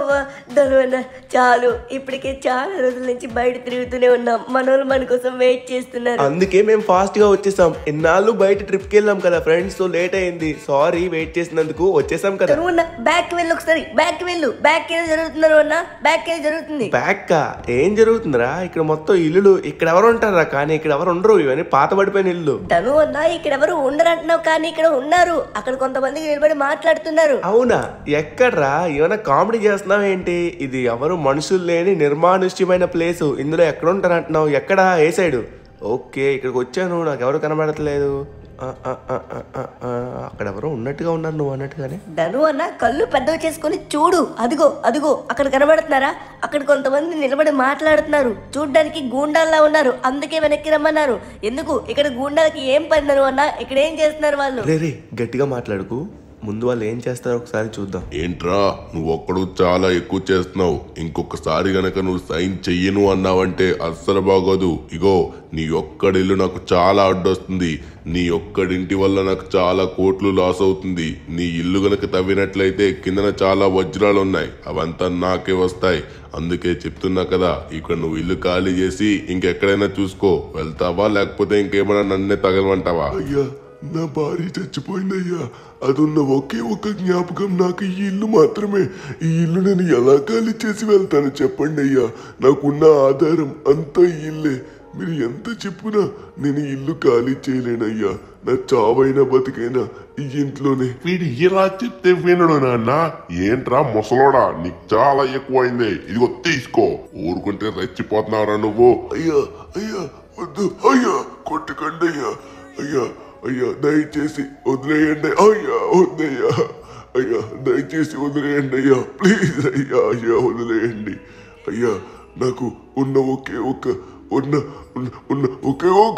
అవ్వా ధనువన్న చాలు ఇప్పటికే చాలా రోజుల నుంచి బయట తిరుగుతూనే ఉన్నాం మనోళ్ళు మన కోసం వెయిట్ చేస్తున్నారు అందుకే మేము ఫాస్ట్ గా వచ్చేసాం ఇన్నాళ్ళు బయట ట్రిప్ కి వెళ్ళాం కదా ఫ్రెండ్స్ సో లేట్ అయింది సారీ వెయిట్ చేసినందుకు వచ్చేసాం కదా ధనువన్న బ్యాక్ వెళ్ళు ఒకసారి బ్యాక్ వెళ్ళు బ్యాక్ ఏదో జరుగుతున్నారు అన్న బ్యాక్ ఏదో జరుగుతుంది బ్యాక్ ఏం జరుగుతుందిరా ఇక్కడ మొత్తం ఇల్లులు ఇక్కడ ఎవరు ఉంటారా కానీ ఇక్కడ ఎవరు ఉండరు ఇవన్నీ పాత పడిపోయిన ఇల్లు ధను అన్న ఇక్కడ ఎవరు ఉండరంటున్నావు కానీ ఇక్కడ ఉన్నారు అక్కడ కొంతమంది నిలబడి మాట్లాడుతున్నారు అవునా ఎక్కడ్రా ఏమైనా కామెడీ చేస్తున్నావు ఏంటి ఇది ఎవరు మనుషులు లేని నిర్మానుష్యమైన ప్లేస్ ఇందులో ఎక్కడ ఉంటారు అంటున్నావు ఎక్కడ ఏ సైడు ఓకే ఇక్కడికి వచ్చాను నాకు ఎవరు కనబడట్లేదు ఆ, ఆ, ఆ, ఆ, ఆ, ఆ, అక్కడ ఎవరో ఉన్నట్టుగా ఉన్నారు నువ్వు అన్నట్టుగానే ధను అన్న కళ్ళు పెద్దవి చేసుకొని చూడు అదిగో అదిగో అక్కడ కనబడుతున్నారా అక్కడ కొంతమంది నిలబడి మాట్లాడుతున్నారు చూడ్డానికి గూండాల్లా ఉన్నారు అందుకే వెనక్కి రమ్మన్నారు ఎందుకు ఇక్కడ గూండాలకి ఏం పని ధను అన్న ఇక్కడ ఏం చేస్తున్నారు వాళ్ళు రే రే గట్టిగా మాట్లాడుకు ముందు వాళ్ళు ఏం చేస్తారో ఒకసారి చూద్దాం ఏంట్రా నువ్వు ఒక్కడు చాలా ఎక్కువ చేస్తున్నావు ఇంకొకసారి గనక నువ్వు సైన్ చెయ్యను అన్నావంటే అస్సలు బాగోదు ఇగో నీ ఒక్కడిల్లు నాకు చాలా అడ్డొస్తుంది నీ ఒక్కడింటి వల్ల నాకు చాలా కోట్లు లాస్ అవుతుంది నీ ఇల్లు గనక తవ్వినట్లయితే కిందన చాలా వజ్రాలు ఉన్నాయి అవంతా నాకే వస్తాయి అందుకే చెప్తున్నా కదా ఇక్కడ నువ్వు ఇల్లు ఖాళీ చేసి ఇంకెక్కడైనా చూసుకో వెళ్తావా లేకపోతే ఇంకేమైనా నన్నే తగలమంటావా అయ్యా నా భార్య చచ్చిపోయిందయ్యా అదున్న ఒకే ఒక్క జ్ఞాపకం నాకు ఈ ఇల్లు మాత్రమే ఈ ఇల్లు నేను ఎలా ఖాళీ చేసి వెళ్తాను చెప్పండి అయ్యా నాకున్న ఆధారం అంతా ఈ ఇల్లే మీరు ఎంత చెప్పునా నేను ఈ ఇల్లు ఖాళీ చేయలేనయ్యా నా చావైనా బతికైనా ఈ ఇంట్లోనే వీడు ఇలా చెప్తే వినడు నాన్న ఏంట్రా ముసలోడా నీకు చాలా ఎక్కువైంది ఇదిగో తీసుకో ఊరుకుంటే రెచ్చిపోతున్నావురా నువ్వు అయ్యా అయ్యా వద్దు అయ్యా కొట్టకండి అయ్యా అయ్యా అయ్యా దయచేసి వదిలేయండి అయ్యా వద్దయ్యా అయ్యా దయచేసి వదిలేయండి అయ్యా ప్లీజ్ అయ్యా అయ్యా వదిలేయండి అయ్యా నాకు ఉన్న ఒకే ఒక్క ఉన్న ఉన్న ఉన్న ఒకే ఒక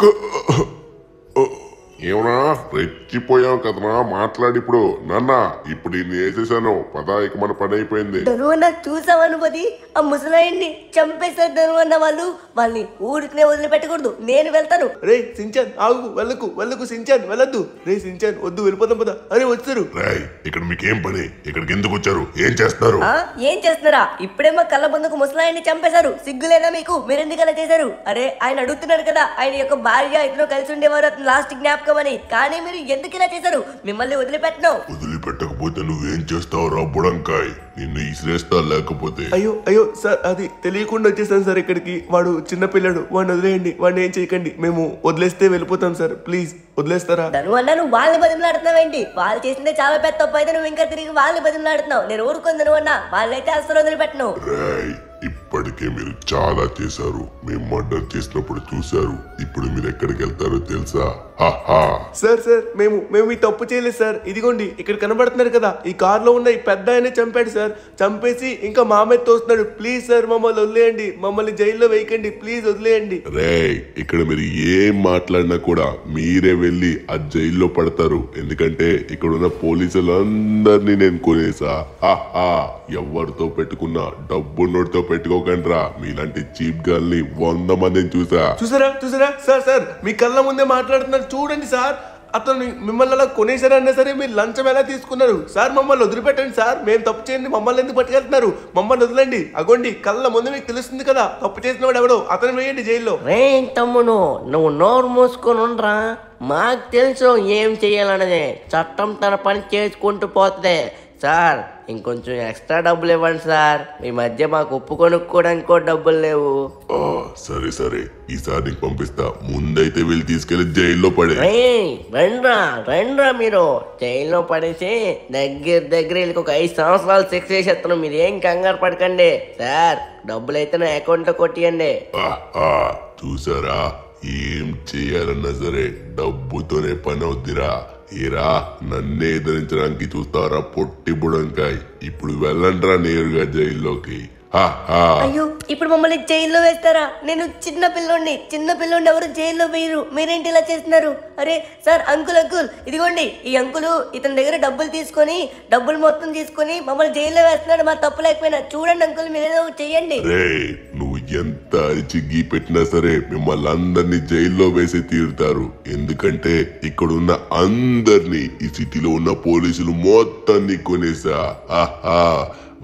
ఏమన్నా రెచ్చిపోయావు కదరా మాట్లాడి ఇప్పుడు నాన్న ఇప్పుడు ఈయన్ని వేసేసాను పద ఇక మన పని అయిపోయింది ధను అన్న చూసావా అనుపతి ఆ ముసలాయిని చంపేశారు ధను అన్న వాళ్ళు వాళ్ళని ఊరికనే వదిలిపెట్టకూడదు నేను వెళ్తాను రే సించాన్ ఆగు వెళ్ళకు వెళ్ళకు సించాన్ వెళ్ళొద్దు రే సించాన్ వద్దు వెళ్ళిపోదాం పద అరే వచ్చారు రాయ్ ఇక్కడ మీకేం పని ఇక్కడికి ఎందుకు వచ్చారు ఏం చేస్తారు ఆ ఏం చేస్తున్నారా ఇప్పుడేమో కళ్ళ ముందుకు ముసలాయిని చంపేశారు సిగ్గులేదా మీకు మీరెందుకు అలా చేశారు అరే ఆయన అడుగుతున్నాడు కదా ఆయన యొక్క భార్య ఇద్దరు కలిసి ఉండేవారు అతను లాస్ట్ జ్ఞాపకం అని కానీ మీరు ఎందుకు ఇలా చేశారు మిమ్మల్ని వదిలిపెట్టను వదిలిపెట్టకపోతే నువ్వేం చేస్తావు రా బుడంకాయ్ నిన్ను ఇసిరేస్తా లేకపోతే అయ్యో అయ్యో సార్ అది తెలియకుండా వచ్చేసాను సార్ ఇక్కడికి వాడు చిన్న పిల్లడు వాడిని వదిలేయండి వాడిని ఏం చేయకండి మేము వదిలేస్తే వెళ్ళిపోతాం సార్ ప్లీజ్ వదిలేస్తారా ధను అన్న నువ్వు వాళ్ళని బతిమలాడుతున్నావేంటి వాళ్ళు చేసిందే చాలా పెద్ద తప్పు అయితే నువ్వు ఇంకా తిరిగి వాళ్ళని బతిమలాడుతున్నావు నేను ఊరుకుంది నువ్వు అన్న వాళ్ళైతే అసలు వదిలిపెట్టను రాయ్ ఇప్పటికే మీరు చాలా చేశారు మేము మర్డర్ చేసినప్పుడు చూశారు ఇప్పుడు మీరు ఎక్కడికి వెళ్తారో తెలుసా హాహా సార్ సార్ మేము మేము ఈ తప్పు చేయలేదు సార్ ఇదిగోండి ఇక్కడ కనబడుతున్నారు కదా ఈ కార్లో ఉన్న ఈ పెద్ద ఆయనే చంపాడు సార్ చంపేసి ఇంకా మా మీద తోస్తున్నాడు ప్లీజ్ సార్ మమ్మల్ని వదిలేయండి మమ్మల్ని జైల్లో వేయకండి ప్లీజ్ వదిలేయండి రేయ్ ఇక్కడ మీరు ఏం మాట్లాడినా కూడా మీరే వెళ్ళి ఆ జైల్లో పడతారు ఎందుకంటే ఇక్కడ ఉన్న పోలీసులందరినీ నేను కొనేసా హాహా ఎవరితో పెట్టుకున్నా డబ్బున్నోడితో పెట్టుకోకండిరా మీలాంటి చీప్ గర్ల్ని వంద మందిని చూసా చూసారా చూసారా సార్ సార్ మీ కళ్ళ ముందే మాట్లాడుతున్నారు చూడండి సార్ అతను మిమ్మల్ని అలా కొనేసారన్నా సరే మీరు లంచం ఎలా తీసుకున్నారు సార్ మమ్మల్ని వదిలిపెట్టండి సార్ మేము తప్పు చేయండి మమ్మల్ని ఎందుకు పట్టుకెళ్తున్నారు మమ్మల్ని వదిలేండి అగోండి కళ్ళ ముందు మీకు తెలుస్తుంది కదా తప్పు చేసిన వాడు ఎవడో అతను వేయండి జైల్లో రే తమ్ముడు నువ్వు నోరు మూసుకొని ఉండరా మాకు తెలుసు ఏం చెయ్యాలన్నది చట్టం తన పని చేసుకుంటూ పోతుంది సార్ ఇంకొంచెం ఎక్స్ట్రా డబ్బులు ఇవ్వండి సార్ ఈ మధ్య మాకు ఉప్పు కొనుక్కోవడానికి కూడా డబ్బులు లేవు ఆ, సరే సరే ఈసారి నీకు పంపిస్తా ముందైతే వెళ్ళి తీసుకెళ్లి జైల్లో పడే రే రండ్రా రండ్రా మీరు జైల్లో పడేసి దగ్గర దగ్గర వీళ్ళకి ఒక ఐదు సంవత్సరాలు శిక్ష చేసేస్తున్నాం మీరు ఏం కంగారు పడకండి సార్ డబ్బులు అయితే నా అకౌంట్లో కొట్టియండి ఆహా, చూసారా ఏం చేయాలన్నా సరే డబ్బుతోనే పని అవుద్దిరా ఏరా నన్నే ఎదిరించడానికి చూస్తారా పొట్టి బుడంకాయ్ ఇప్పుడు వెళ్ళండ్రా నేరుగా జైల్లోకి హాహా. అయ్యో ఇప్పుడు మమ్మల్ని జైల్లో వేస్తారా నేను చిన్న పిల్లోడిని చిన్న పిల్లోడిని ఎవరు జైల్లో వేయరు మీరేంటి ఇలా చేస్తున్నారు అరే సార్ అంకుల్ అంకుల్ ఇదిగోండి ఈ అంకులు ఇతని దగ్గర డబ్బులు తీసుకొని డబ్బులు మొత్తం తీసుకొని మమ్మల్ని జైల్లో వేస్తున్నాడు మా తప్పు లేకపోయినా చూడండి అంకుల్ మీరేదో ఒకటి చెయ్యండి రే నువ్వు ఎంత అరిచి గీ పెట్టినా సరే మిమ్మల్ని అందరినీ జైల్లో వేసి తీరుతారు ఎందుకంటే ఇక్కడున్న అందరినీ ఈ సిటీలో ఉన్న పోలీసులు మొత్తాన్ని కొనేసా ఆహా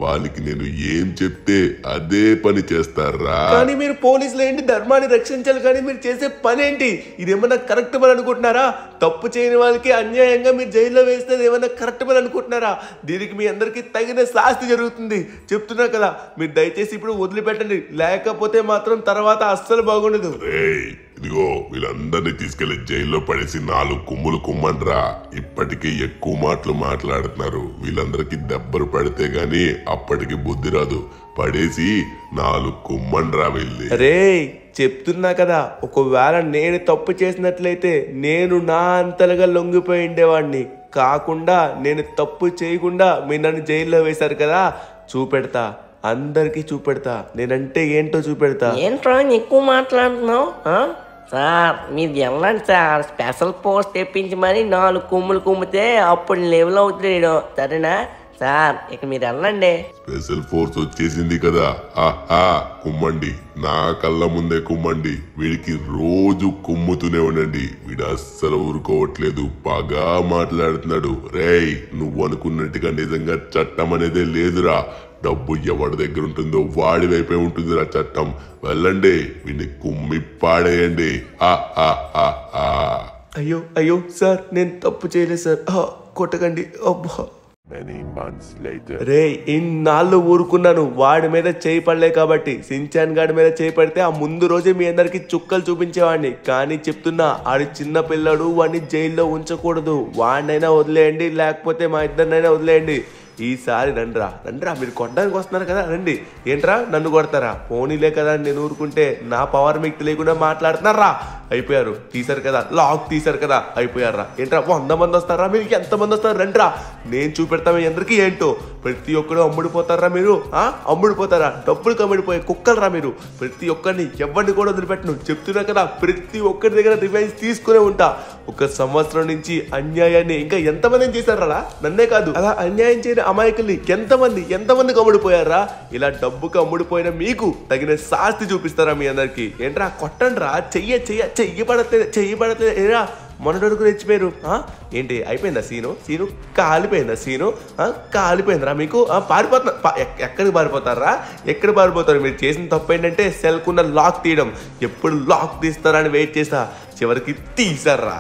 వాళ్ళకి నేను ఏం చెప్తే అదే పని చేస్తారా కానీ మీరు పోలీసులు ఏంటి ధర్మాన్ని రక్షించాలి కానీ మీరు చేసే పని ఏంటి ఇది ఏమన్నా కరెక్ట్ పని అనుకుంటున్నారా తప్పు చేయని వాళ్ళకి అన్యాయంగా మీరు జైల్లో వేస్తే అది ఏమన్నా కరెక్ట్ పని అనుకుంటున్నారా దీనికి మీ అందరికీ తగిన శాస్తి జరుగుతుంది చెప్తున్నా కదా మీరు దయచేసి ఇప్పుడు వదిలిపెట్టండి లేకపోతే మాత్రం తర్వాత అస్సలు బాగుండదు రేయ్ ఇదిగో వీళ్ళందరినీ తీసుకెళ్లి జైల్లో పడేసి నాలుగు కుమ్ములు కుమ్మండ్రా ఇప్పటికే ఎక్కువ మాటలు మాట్లాడుతున్నారు వీళ్ళందరికీ దెబ్బలు పడితే గాని అప్పటికి బుద్ధి రాదు పడేసి నాలుగు కుమ్మండ్రా వెళ్ళి రే చెప్తున్నా కదా ఒకవేళ నేను తప్పు చేసినట్లయితే నేను నా అంతలుగా లొంగిపోయి ఉండేవాడిని కాకుండా నేను తప్పు చేయకుండా మీరు నన్ను జైల్లో వేశారు కదా చూపెడతా అందరికీ చూపెడతా నేనంటే ఏంటో చూపెడతా ఏంట్రా ఎక్కువ మాట్లాడుతున్నావు ఆ? సార్ మీరు వెళ్ళండి సార్ స్పెషల్ పోస్ట్ తెప్పించి మరి నాలుగు కొమ్ములు కుమ్మితే అప్పుడు లెవెల్ అవుతుంది నేను సరేనా సార్ ఇక మీరు వెళ్ళండి స్పెషల్ ఫోర్స్ వచ్చేసింది కదా ఆహా కుమ్మండి నా కళ్ళ ముందే కుమ్మండి వీడికి రోజు కుమ్ముతూనే ఉండండి వీడు అస్సలు ఊరుకోవట్లేదు బాగా మాట్లాడుతున్నాడు రేయ్ నువ్వు అనుకున్నట్టుగా నిజంగా చట్టం అనేదే లేదురా డబ్బు ఎవరి దగ్గర ఉంటుందో వాడి వైపే ఉంటుందిరా చట్టం వెళ్ళండి వీడిని కుమ్మి పాడేయండి ఆ ఆ ఆ ఆ అయ్యో అయ్యో సార్ నేను తప్పు చేయలేదు సార్ ఆ, కొట్టకండి అబ్బా Many months later. రే ఇన్నాళ్ళు ఊరుకున్నాను వాడి మీద చేయి పడలే కాబట్టి సించాన్ గాడి మీద చేయి పడితే ఆ ముందు రోజే మీ అందరికి చుక్కలు చూపించేవాడిని కానీ చెప్తున్నా ఆడి చిన్న పిల్లడు వాడిని జైల్లో ఉంచకూడదు వాడినైనా వదిలేయండి లేకపోతే మా ఇద్దరినైనా వదిలేయండి ఈసారి రండిరా రండిరా మీరు కొట్టడానికి వస్తున్నారు కదా రండి ఏంట్రా నన్ను కొడతారా పోనీలే కదా అని నేను ఊరుకుంటే నా పవర్ మీకు తెలియకుండా మాట్లాడుతున్నారా అయిపోయారు తీశారు కదా లాక్ తీశారు కదా అయిపోయారా ఏంట్రా వంద మంది వస్తారా మీరు ఎంత మంది వస్తారు రండిరా నేను చూపెడతా మీ అందరికీ ఏంటో ప్రతి ఒక్కరు అమ్ముడిపోతారా మీరు ఆ అమ్ముడిపోతారా డబ్బులు కమ్ముడిపోయే కుక్కలరా మీరు ప్రతి ఒక్కరిని ఎవరిని కూడా వదిలిపెట్టను చెప్తున్నా కదా ప్రతి ఒక్కరి దగ్గర రివెంజ్ తీసుకునే ఉంటా ఒక సంవత్సరం నుంచి అన్యాయాన్ని ఇంకా ఎంతమంది చేశారా నన్నే కాదు అలా అన్యాయం చేయని అమాయకుల్ని ఎంతమంది ఎంతమంది అమ్ముడిపోయారా ఇలా డబ్బుకు అమ్ముడిపోయిన మీకు తగిన శాస్తి చూపిస్తారా మీ అందరికి ఏంట్రా కొట్టండ్రా చెయ్య చెయ్య చెయ్యి పడట్లేదు చెయ్యి పడట్లేదు ఏరా మొన్నటి రెచ్చిపోయారు ఆ? ఏంటి అయిపోయిందా సీను సీను కాలిపోయిందా సీను ఆ? కాలిపోయిందిరా మీకు ఆ, పారిపోతున్నా పా- ఎక్- ఎక్కడికి పారిపోతారా ఎక్కడ పారిపోతారు మీరు చేసిన తప్పు ఏంటంటే సెల్కున్న లాక్ తీయడం ఎప్పుడు లాక్ తీస్తారా అని వెయిట్ చేసా చివరికి తీసారా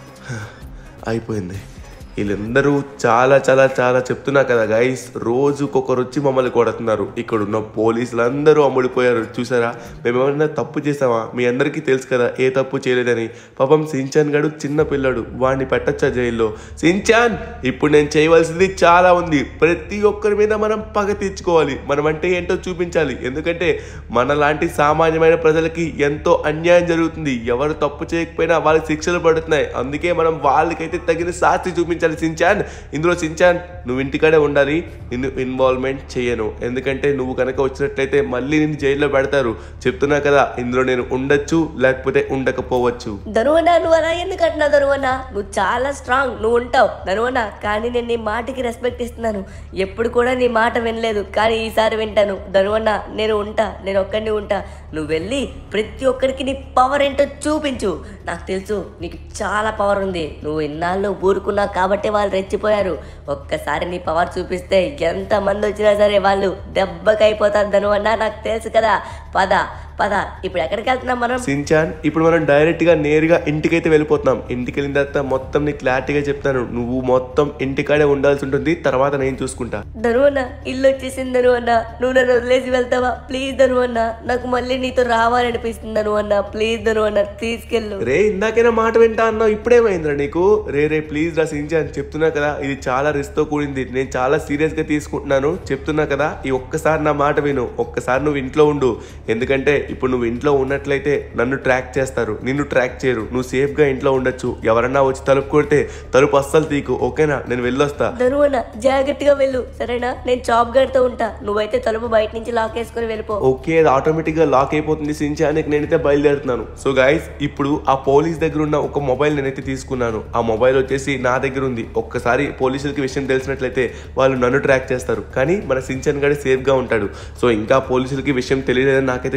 అయిపోయింది వీళ్ళందరూ చాలా చాలా చాలా చెప్తున్నా కదా గైస్ రోజుకొకరు వచ్చి మమ్మల్ని కొడుతున్నారు ఇక్కడ ఉన్న పోలీసులు అందరూ అమ్ముడిపోయారు చూసారా మేము ఏమన్నా తప్పు చేసామా మీ అందరికీ తెలుసు కదా ఏ తప్పు చేయలేదని పాపం సించాన్ గడు చిన్న పిల్లడు వాడిని పెట్టచ్చా జైల్లో సించాన్ ఇప్పుడు నేను చేయవలసింది చాలా ఉంది ప్రతి ఒక్కరి మీద మనం పగ తీర్చుకోవాలి మనం అంటే ఏంటో చూపించాలి ఎందుకంటే మనలాంటి సామాన్యమైన ప్రజలకి ఎంతో అన్యాయం జరుగుతుంది ఎవరు తప్పు చేయకపోయినా వాళ్ళకి శిక్షలు పడుతున్నాయి అందుకే మనం వాళ్ళకైతే తగిన శాస్తి చూపించాలి సించాన్ ఇందులో సించాన్ నువ్వు ఇంటికాడే ఉండాలి నిన్ను ఇన్వాల్వ్మెంట్ చేయను ఎందుకంటే నువ్వు కనుక వచ్చినట్లయితే మళ్ళీ నిన్ను జైల్లో పెడతారు చెప్తున్నా కదా ఇందులో నేను ఉండొచ్చు లేకపోతే ఉండకపోవచ్చు ధనువన్న నువ్వు అలా ఎందుకు అంటున్నావు ధనువన్న నువ్వు చాలా స్ట్రాంగ్ నువ్వు ఉంటావు ధనువన్న కానీ నేను నీ మాటకి రెస్పెక్ట్ ఇస్తున్నాను ఎప్పుడు కూడా నీ మాట వినలేదు కానీ ఈసారి వింటాను ధనువన్న నేను ఉంటా నేను ఒక్కడిని ఉంటా నువ్వు వెళ్ళి ప్రతి ఒక్కరికి నీ పవర్ ఏంటో చూపించు నాకు తెలుసు నీకు చాలా పవర్ ఉంది నువ్వు ఇన్నాళ్ళు ఊరుకున్నావు కాబట్టి వాళ్ళు రెచ్చిపోయారు ఒక్కసారి నీ పవర్ చూపిస్తే ఎంత మంది వచ్చినా సరే వాళ్ళు దెబ్బకి అయిపోతారు ధనువన్న నాకు తెలుసు కదా పద పద ఇప్పుడు ఎక్కడికి వెళ్తున్నాం మనం సించాన్ ఇప్పుడు మనం డైరెక్ట్ గా నేరుగా ఇంటికైతే వెళ్ళిపోతున్నాం ఇంటికి వెళ్ళిన తర్వాత మొత్తం నీ క్లారిటీగా చెప్తాను నువ్వు మొత్తం ఇంటికాడే ఉండాల్సి ఉంటుంది తర్వాత నేను చూసుకుంటా ధనువన్న ఇల్లు వచ్చేసింది ధనువన్న నువ్వు నన్ను వదిలేసి వెళ్తావా ప్లీజ్ ధనువన్న నాకు మళ్ళీ నీతో రావాలనిపిస్తుంది ధనువన్న ప్లీజ్ ధనువన్న తీసుకెళ్ళు రే ఇందాకైనా మాట వింటా అన్నావు ఇప్పుడేమైందిరా నీకు రే రే ప్లీజ్ రా సించాన్ చెప్తున్నా కదా ఇది చాలా రిస్క్ తో కూడింది నేను చాలా సీరియస్ గా తీసుకుంటున్నాను చెప్తున్నా కదా ఈ ఒక్కసారి నా మాట విను ఒక్కసారి నువ్వు ఇంట్లో ఉండు ఎందుకంటే ఇప్పుడు నువ్వు ఇంట్లో ఉన్నట్లయితే నన్ను ట్రాక్ చేస్తారు నిన్ను ట్రాక్ చేయరు నువ్వు సేఫ్ గా ఇంట్లో ఉండొచ్చు ఎవరన్నా వచ్చి తలుపు కొడితే తలుపు అస్సలు తీకు ఓకేనా నేను వెళ్ళొస్తా ధనువన్న జాగ్రత్తగా వెళ్ళు సరేనా నేను చాప్ గడితో ఉంటా నువ్వైతే తలుపు బయట నుంచి లాక్ వేసుకుని వెళ్ళిపో ఓకే అది ఆటోమేటిక్ గా లాక్ అయిపోతుంది సించానికి నేనైతే బయలుదేరుతున్నాను సో గైస్ ఇప్పుడు ఆ పోలీస్ దగ్గర ఉన్న ఒక మొబైల్ నేనైతే తీసుకున్నాను ఆ మొబైల్ వచ్చేసి నా దగ్గర ఉంది ఒక్కసారి పోలీసులకి విషయం తెలిసినట్లయితే వాళ్ళు నన్ను ట్రాక్ చేస్తారు కానీ మన సించన్ గడి సేఫ్ గా ఉంటాడు సో ఇంకా పోలీసులకి విషయం తెలియలేదని నాకైతే క్లియర్ గా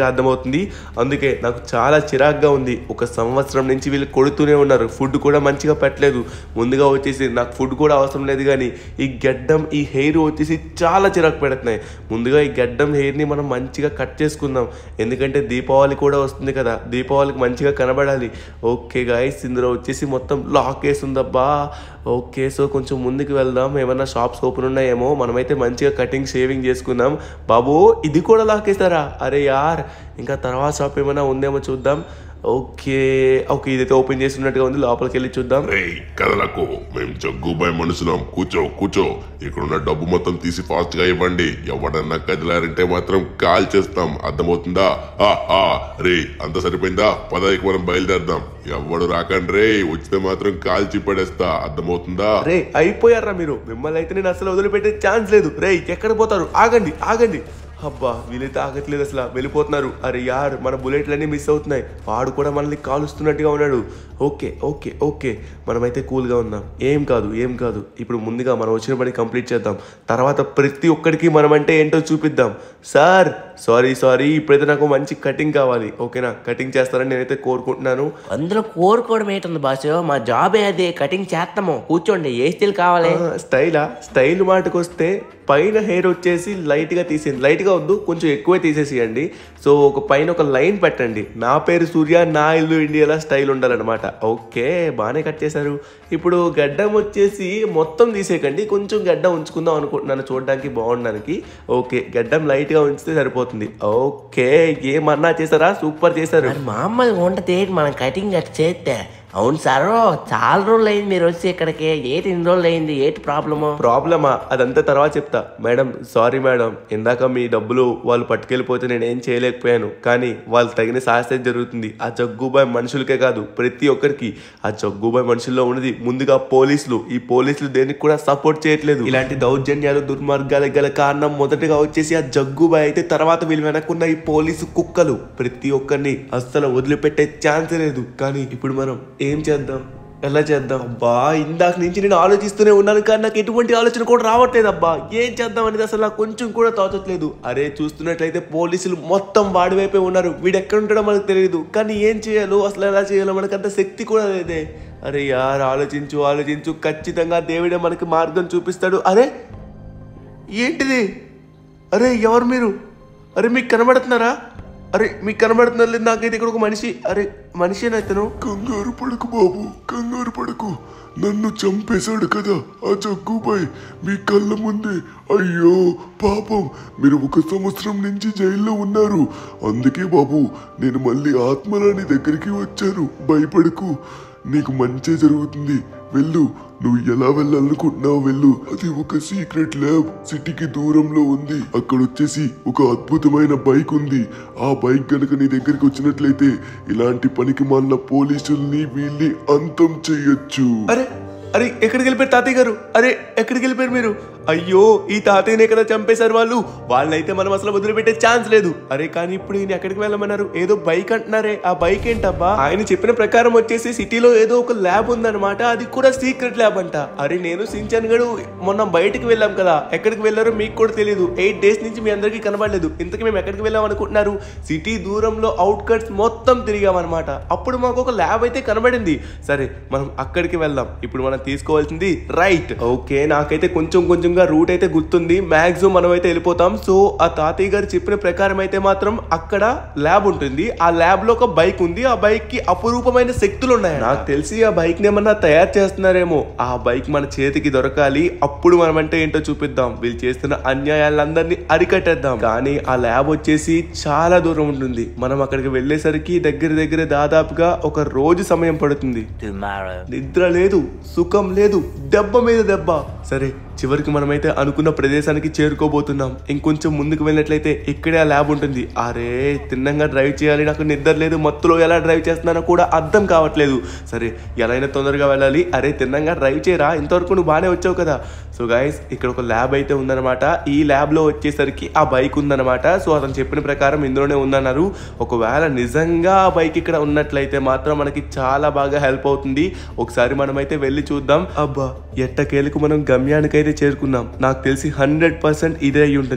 అర్థమవుతుంది అందుకే నాకు చాలా చిరాగ్గా ఉంది ఒక సంవత్సరం నుంచి వీళ్ళు కొడుతూనే ఉన్నారు ఫుడ్ కూడా మంచిగా పెట్టలేదు ముందుగా వచ్చేసి నాకు ఫుడ్ కూడా అవసరం లేదు కానీ ఈ గడ్డం ఈ హెయిర్ వచ్చేసి చాలా చిరాకు పెడుతున్నాయి ముందుగా ఈ గడ్డం హెయిర్ని మనం మంచిగా కట్ చేసుకుందాం ఎందుకంటే దీపావళి కూడా వస్తుంది కదా దీపావళికి మంచిగా కనబడాలి ఓకే గాయస్ ఇందులో వచ్చేసి మొత్తం లాక్ వేసి ఉందబ్బా ఓకే సో కొంచెం ముందుకు వెళ్దాం ఏమన్నా షాప్స్ ఓపెన్ ఉన్నాయేమో మనమైతే మంచిగా కటింగ్ షేవింగ్ చేసుకుందాం బాబు ఇది కూడా లాక్ వేస్తారా అరే యార్ ఇంకా తర్వాత షాప్ ఏమైనా ఉందేమో చూద్దాం ఓకే ఓకే ఇదైతే ఓపెన్ చేస్తున్నట్టుగా ఉంది లోపలికి వెళ్ళి చూద్దాం రేయ్ కదలకు మేము జగ్గుబాయ్ మనుషులం కూర్చో కూర్చో ఇక్కడున్న డబ్బు మొత్తం తీసి ఫాస్ట్ గా ఇవ్వండి ఎవడన్నా కదిలారంటే మాత్రం కాల్ చేస్తాం అర్థమవుతుందా ఆ ఆ రే అంత సరిపోయిందా పదవికి మనం బయలుదేరదాం ఎవడు రాకండి రే వచ్చితే మాత్రం కాల్చి పడేస్తా అర్థమవుతుందా రే అయిపోయారా మీరు మిమ్మల్ని అయితే నేను అసలు వదిలిపెట్టే ఛాన్స్ లేదు రే ఎక్కడ పోతారు ఆగండి ఆగండి అబ్బా వీలైతే ఆగట్లేదు అసలు వెళ్ళిపోతున్నారు అరే యార్ మన బుల్లెట్లన్నీ మిస్ అవుతున్నాయి వాడు కూడా మనల్ని కాలుస్తున్నట్టుగా ఉన్నాడు ఓకే ఓకే ఓకే మనమైతే కూల్గా ఉందాం ఏం కాదు ఏం కాదు ఇప్పుడు ముందుగా మనం వచ్చిన పని కంప్లీట్ చేద్దాం తర్వాత ప్రతి ఒక్కడికి మనం అంటే ఏంటో చూపిద్దాం సార్ సారీ సారీ ఇప్పుడైతే నాకు మంచి కటింగ్ కావాలి ఓకేనా కటింగ్ చేస్తారని నేనైతే కోరుకుంటున్నాను అందులో కోరుకోవడం ఏంటుంది బాసు మా జాబే అది కటింగ్ చేస్తాము కూర్చోండి ఏ స్టిల్ కావాలి ఆ, స్టైలా స్టైల్ మాటకు వస్తే పైన హెయిర్ వచ్చేసి లైట్గా తీసేయండి లైట్గా వద్దు కొంచెం ఎక్కువే తీసేసేయండి సో ఒక పైన ఒక లైన్ పెట్టండి నా పేరు సూర్య నా ఇల్లు ఇండియాలో స్టైల్ ఉండాలన్నమాట ఓకే బాగానే కట్ చేశారు ఇప్పుడు గడ్డం వచ్చేసి మొత్తం తీసేయకండి కొంచెం గడ్డం ఉంచుకుందాం అనుకుంటున్నాను చూడడానికి బాగుండడానికి ఓకే గడ్డం లైట్గా ఉంచితే సరిపోతుంది ఓకే ఏమన్నా చేశారా సూపర్ చేశారు మరి మామూలుగా ఉండదు ఏంటి మనం కటింగ్ అట్లా చేస్తే అవును సార్ చాలా రోజులు అయింది మీరు వచ్చి ఇక్కడికి ఏంటి ఇన్ని రోజులు అయింది ఏంటి ప్రాబ్లము ప్రాబ్లమా అదంతా తర్వాత చెప్తా మేడం సారీ మేడం ఇందాక మీ డబ్బులు వాళ్ళు పట్టుకెళ్ళిపోతే నేను ఏం చేయలేకపోయాను కానీ వాళ్ళు తగిన శాస్త్రం జరుగుతుంది ఆ జగ్గుబాయ్ మనుషులకే కాదు ప్రతి ఒక్కరికి ఆ జగ్గుబాయ్ మనుషుల్లో ఉన్నది ముందుగా పోలీసులు ఈ పోలీసులు దేనికి కూడా సపోర్ట్ చేయట్లేదు ఇలాంటి దౌర్జన్యాలు దుర్మార్గాలకు గల కారణం మొదటగా వచ్చేసి ఆ జగ్గుబాయ్ అయితే తర్వాత వీళ్ళు వెనక్కున్న ఈ పోలీసు కుక్కలు ప్రతి ఒక్కరిని అస్సలు వదిలిపెట్టే ఛాన్స్ లేదు కానీ ఇప్పుడు మనం ఏం చేద్దాం ఎలా చేద్దాం అబ్బా ఇందాక నుంచి నేను ఆలోచిస్తూనే ఉన్నాను కానీ నాకు ఎటువంటి ఆలోచన కూడా రావట్లేదు అబ్బా ఏం చేద్దాం అనేది అసలు నాకు కొంచెం కూడా తోచట్లేదు అరే చూస్తున్నట్లయితే పోలీసులు మొత్తం వాడి వైపే ఉన్నారు వీడు ఎక్కడ ఉంటాడో మనకు తెలియదు కానీ ఏం చేయాలో అసలు ఎలా చేయాలో మనకు అంత శక్తి కూడా లేదే అరే యార్ ఆలోచించు ఆలోచించు ఖచ్చితంగా దేవుడే మనకి మార్గం చూపిస్తాడు అరే ఏంటిది అరే ఎవరు మీరు అరే మీకు కనబడుతున్నారా అరే మీకు కనబడుతున్నారు లేదు నాకైతే ఇక్కడ ఒక మనిషి అరే మనిషి ఇతను కంగారు పడకు బాబు కంగారు పడకు నన్ను చంపేశాడు కదా ఆ జగ్గుబాయ్ మీ కళ్ళ ముందే అయ్యో పాపం మీరు ఒక సంవత్సరం నుంచి జైల్లో ఉన్నారు అందుకే బాబు నేను మళ్ళీ ఆత్మరాణి దగ్గరికి వచ్చాను భయపడకు నీకు మంచి జరుగుతుంది వెళ్ళు నువ్వు ఎలా వెళ్ళాలనుకుంటున్నావు వెళ్ళు అది ఒక సీక్రెట్ ల్యాబ్ సిటీకి దూరంలో ఉంది అక్కడ వచ్చేసి ఒక అద్భుతమైన బైక్ ఉంది ఆ బైక్ గనక నీ దగ్గరికి వచ్చినట్లయితే ఇలాంటి పనికి మాలిన పోలీసుల్ని వీళ్ళని అంతం చెయ్యొచ్చు అరే అరే ఎక్కడికి వెళ్ళిపోయారు తాతయ్య గారు అరే ఎక్కడికి వెళ్ళిపోయారు మీరు అయ్యో ఈ తాతయ్యనే కదా చంపేశారు వాళ్ళు వాళ్ళైతే మనం అసలు వదిలిపెట్టే ఛాన్స్ లేదు అరే కానీ ఇప్పుడు ఈయన ఎక్కడికి వెళ్ళమన్నారు ఏదో బైక్ అంటున్నారే ఆ బైక్ ఏంటబ్బా ఆయన చెప్పిన ప్రకారం వచ్చేసి సిటీలో ఏదో ఒక ల్యాబ్ ఉందన్నమాట అది కూడా సీక్రెట్ ల్యాబ్ అంట అరే నేను సించన్ గడు మొన్న బయటికి వెళ్ళాం కదా ఎక్కడికి వెళ్ళారో మీకు కూడా తెలియదు ఎయిట్ డేస్ నుంచి మీ అందరికీ కనబడలేదు ఇంతకీ మేము ఎక్కడికి వెళ్ళాం అనుకుంటున్నారు సిటీ దూరంలో అవుట్ కట్స్ మొత్తం తిరిగామన్నమాట అప్పుడు మాకు ఒక ల్యాబ్ అయితే కనబడింది సరే మనం అక్కడికి వెళ్దాం ఇప్పుడు మనం తీసుకోవాల్సింది రైట్ ఓకే నాకైతే కొంచెం కొంచెంగా రూట్ అయితే గుర్తుంది మాక్సిమం మనం అయితే వెళ్ళిపోతాం సో ఆ తాతయ్య గారు చెప్పిన ప్రకారం అయితే మాత్రం అక్కడ ల్యాబ్ ఉంటుంది ఆ ల్యాబ్ లో ఒక బైక్ ఉంది ఆ బైక్ కి అపురూపమైన శక్తులు ఉన్నాయి నాకు తెలిసి ఆ బైక్ ని ఏమన్నా తయారు చేస్తున్నారేమో ఆ బైక్ మన చేతికి దొరకాలి అప్పుడు మనం అంటే ఏంటో చూపిద్దాం వీళ్ళు చేస్తున్న అన్యాయాలందరినీ అరికట్టేద్దాం కానీ ఆ ల్యాబ్ వచ్చేసి చాలా దూరం ఉంటుంది మనం అక్కడికి వెళ్ళేసరికి దగ్గర దగ్గర దాదాపుగా ఒక రోజు సమయం పడుతుంది నిద్ర లేదు సుఖం లేదు దెబ్బ మీద దెబ్బ సరే చివరికి మనమైతే అనుకున్న ప్రదేశానికి చేరుకోబోతున్నాం ఇంకొంచెం ముందుకు వెళ్ళినట్లయితే ఇక్కడే ఆ ల్యాబ్ ఉంటుంది అరే తిన్నంగా డ్రైవ్ చేయాలి నాకు నిద్ర లేదు మత్తులో ఎలా డ్రైవ్ చేస్తున్నానో కూడా అర్థం కావట్లేదు సరే ఎలా అయినా తొందరగా వెళ్ళాలి అరే తిన్నంగా డ్రైవ్ చేయరా ఇంతవరకు నువ్వు బాగానే వచ్చావు కదా సో గాయస్ ఇక్కడ ఒక ల్యాబ్ అయితే ఉందన్నమాట ఈ ల్యాబ్లో వచ్చేసరికి ఆ బైక్ ఉందన్నమాట సో అతను చెప్పిన ప్రకారం ఇందులోనే ఉందన్నారు ఒకవేళ నిజంగా ఆ బైక్ ఇక్కడ ఉన్నట్లయితే మాత్రం మనకి చాలా బాగా హెల్ప్ అవుతుంది ఒకసారి మనమైతే వెళ్ళి చూద్దాం అబ్బా ఎట్టకేలకు మనం గమ్యానికైతే చేరుకున్నాం నాకు తెలిసి హండ్రెడ్ పర్సెంట్ ఇదే అయి ఉంటుంది